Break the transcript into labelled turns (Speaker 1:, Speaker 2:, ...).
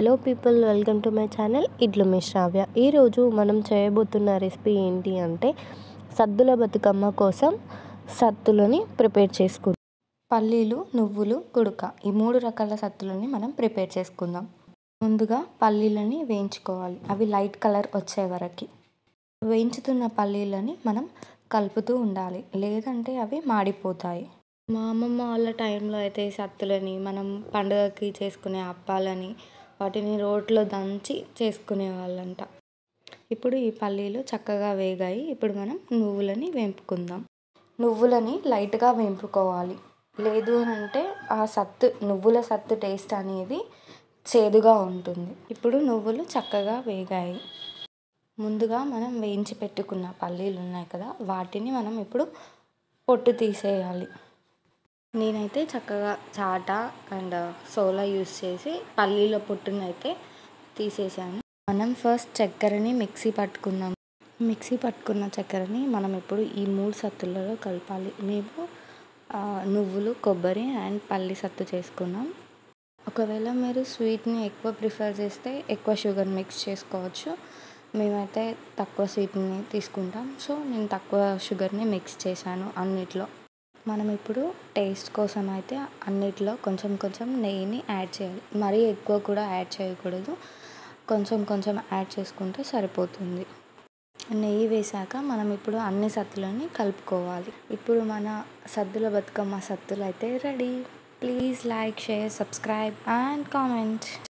Speaker 1: hello people welcome to my channel ఇడ్లు మీ శ్రావ్య ఈరోజు మనం చేయబోతున్న రెసిపీ ఏంటి అంటే సద్దుల బతుకమ్మ కోసం సత్తులని ప్రిపేర్ చేసుకుందాం పల్లీలు నువ్వులు కుడుక ఈ మూడు రకాల సత్తులని మనం ప్రిపేర్ చేసుకుందాం ముందుగా పల్లీలని వేయించుకోవాలి అవి లైట్ కలర్ వచ్చే వరకు వేయించుతున్న పల్లీలని మనం కలుపుతూ ఉండాలి లేదంటే అవి మాడిపోతాయి మా అమ్మమ్మ వాళ్ళ టైంలో అయితే ఈ సత్తులని మనం పండుగకి చేసుకునే అప్పాలని వాటిని రోట్లో దంచి చేసుకునే వాళ్ళంట ఇప్పుడు ఈ పల్లీలు చక్కగా వేగాయి ఇప్పుడు మనం నువ్వులని వేంపుకుందాం నువ్వులని లైట్గా వేంపుకోవాలి లేదు అని అంటే ఆ సత్తు నువ్వుల సత్తు టేస్ట్ అనేది చేదుగా ఉంటుంది ఇప్పుడు నువ్వులు చక్కగా వేగాయి ముందుగా మనం వేయించి పెట్టుకున్న పల్లీలు ఉన్నాయి కదా వాటిని మనం ఇప్పుడు పొట్టు తీసేయాలి నేనైతే చక్కగా చాట అండ్ సోలా యూస్ చేసి పల్లీల పొట్టుని అయితే తీసేసాను మనం ఫస్ట్ చక్కెరని మిక్సీ పట్టుకుందాం మిక్సీ పట్టుకున్న చక్కెరని మనం ఇప్పుడు ఈ మూడు సత్తులలో కలపాలి మేము నువ్వులు కొబ్బరి అండ్ పల్లి సత్తు చేసుకున్నాం ఒకవేళ మీరు స్వీట్ని ఎక్కువ ప్రిఫర్ చేస్తే ఎక్కువ షుగర్ మిక్స్ చేసుకోవచ్చు మేమైతే తక్కువ స్వీట్ని తీసుకుంటాం సో నేను తక్కువ షుగర్ని మిక్స్ చేశాను అన్నిట్లో మనం ఇప్పుడు టేస్ట్ కోసం అయితే అన్నిట్లో కొంచెం కొంచెం నెయ్యిని యాడ్ చేయాలి మరీ ఎక్కువ కూడా యాడ్ చేయకూడదు కొంచెం కొంచెం యాడ్ చేసుకుంటే సరిపోతుంది నెయ్యి వేసాక మనం ఇప్పుడు అన్ని సత్తులని కలుపుకోవాలి ఇప్పుడు మన సద్దుల బతుకమ్మ సత్తులు అయితే ready please like share subscribe and comment